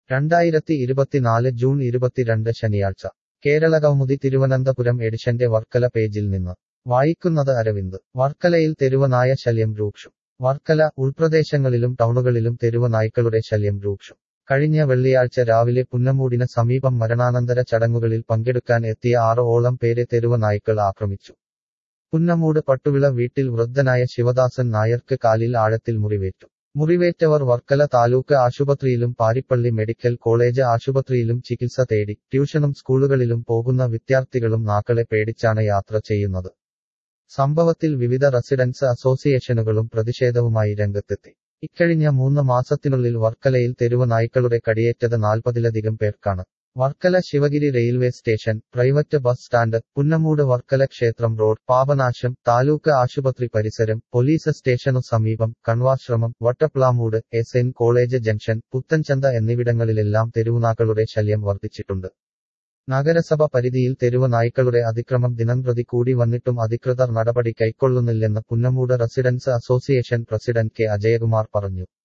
രണ്ടായിരത്തി ഇരുപത്തിനാല് ജൂൺ ഇരുപത്തിരണ്ട് ശനിയാഴ്ച കേരള കൗമുദി തിരുവനന്തപുരം എഡിഷന്റെ വർക്കല പേജിൽ നിന്ന് വായിക്കുന്നത് അരവിന്ദ് വർക്കലയിൽ തെരുവനായ ശല്യം രൂക്ഷം വർക്കല ഉൾപ്രദേശങ്ങളിലും ടൗണുകളിലും തെരുവ നായ്ക്കളുടെ ശല്യം രൂക്ഷം കഴിഞ്ഞ വെള്ളിയാഴ്ച രാവിലെ പുന്നമൂടിന് സമീപം മരണാനന്തര ചടങ്ങുകളിൽ പങ്കെടുക്കാൻ എത്തിയ ആറ് ഓളം പേരെ തെരുവ നായ്ക്കൾ ആക്രമിച്ചു പുന്നമൂട് പട്ടുവിള വീട്ടിൽ വൃദ്ധനായ ശിവദാസൻ നായർക്ക് കാലിൽ ആഴത്തിൽ മുറിവേറ്റു മുറിവേറ്റവർ വർക്കല താലൂക്ക് ആശുപത്രിയിലും പാരിപ്പള്ളി മെഡിക്കൽ കോളേജ് ആശുപത്രിയിലും ചികിത്സ തേടി ട്യൂഷനും സ്കൂളുകളിലും പോകുന്ന വിദ്യാർത്ഥികളും നാക്കളെ പേടിച്ചാണ് യാത്ര ചെയ്യുന്നത് സംഭവത്തിൽ വിവിധ റെസിഡൻസ് അസോസിയേഷനുകളും പ്രതിഷേധവുമായി രംഗത്തെത്തി ഇക്കഴിഞ്ഞ മൂന്ന് മാസത്തിനുള്ളിൽ വർക്കലയിൽ തെരുവ നായ്ക്കളുടെ കടിയേറ്റത് നാൽപ്പതിലധികം പേർക്കാണ് Varkala Sivagiri railway station private bus stand Punnamoodu Varkala ക്ഷേത്രം റോഡ് പാപനാശം താലൂക്ക് ആശുപത്രി പരിസരം പോലീസ് സ്റ്റേഷനു സമീപം Kanvashramam Vattaplamoodu S N college junction Puthenchantha എന്നിവിടങ്ങളിലെല്ലാം തെരുവുനാക്കളുടെ ശല്യം വർദ്ധിച്ചിട്ടുണ്ട് നഗരസഭ പരിധിയിൽ തെരുവ നായ്ക്കളുടെ അതിക്രമം ദിനംപ്രതി കൂടി വന്നിട്ടും അധികൃതർ നടപടി കൈക്കൊള്ളുന്നില്ലെന്ന് Punnamoodu residents association president K Ajayakumar പറഞ്ഞു